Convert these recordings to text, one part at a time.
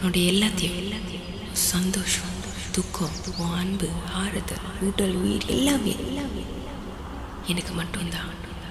உன்னுடைய எல்லாத்தையும் சந்தோஷம் துக்கம் உன் அன்பு ஆறுதல் உடல் உயிர் எல்லாமே எல்லாமே எனக்கு மட்டும்தான்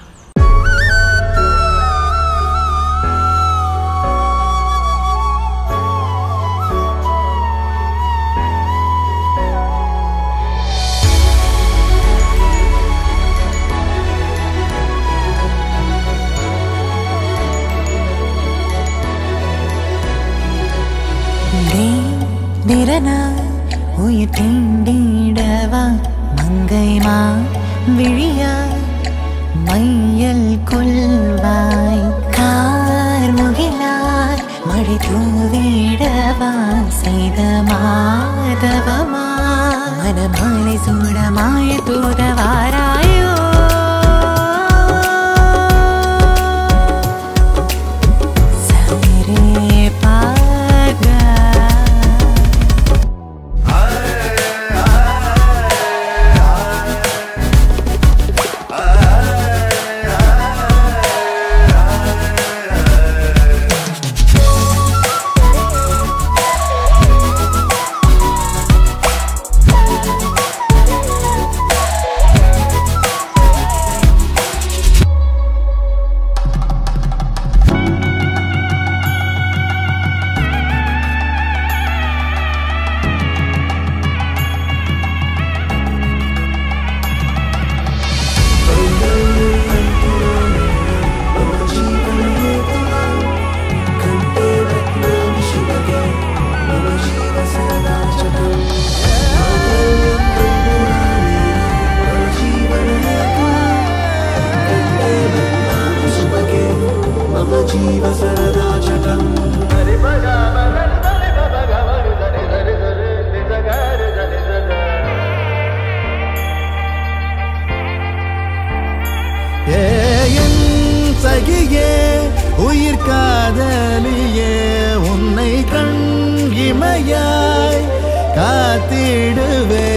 திரனா உயிர் தீண்டிடவா மங்கைமா விழியா மையல் கொள்வாய் கார் முகிலாய் மழை தூவிடவா செய்த மாதவமா மனமாலை சூடமாய தூதவாராயோ சமிரே பாகா ஏன் சகியே உயிர் காதலியே உன்னை கண் இமையாய் காத்திடுவே